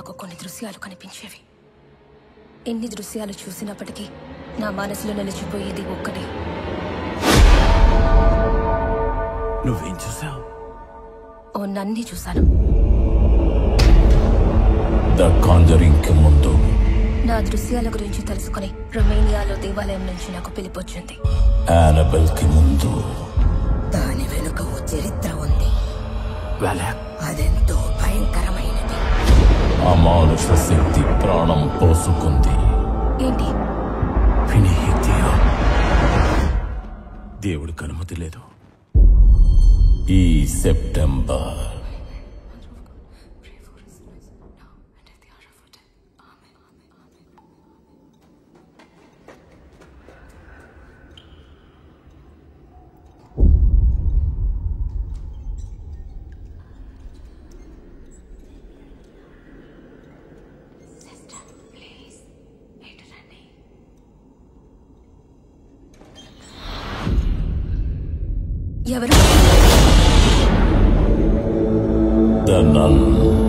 నాకు కొన్ని దృశ్యాలు కనిపించేవి ఎన్ని దృశ్యాలు చూసినప్పటికీ నా మనసులో నిలిచిపోయేది ఒక్కటే నువ్వేం చూసావు ఓ నన్ని చూశాను ద కాంజరింగ్ కి ముందు నా దృశ్యాల గురించి తెలుసుకుని రొమేనియాలో దేవాలయం నుంచి నాకు పిలిపొచ్చింది యానబెల్ కి ముందు దాని వెనుక ఓ చరిత్ర ఉంది వెలక్ అదెంతో భయంకరమైనది అమానుష శక్తి ప్రాణం పోసుకుంది ఏంటి వినీతియో దేవుడికి అనుమతి లేదు ఈ సెప్టెంబర్ ఎవరు ద నన్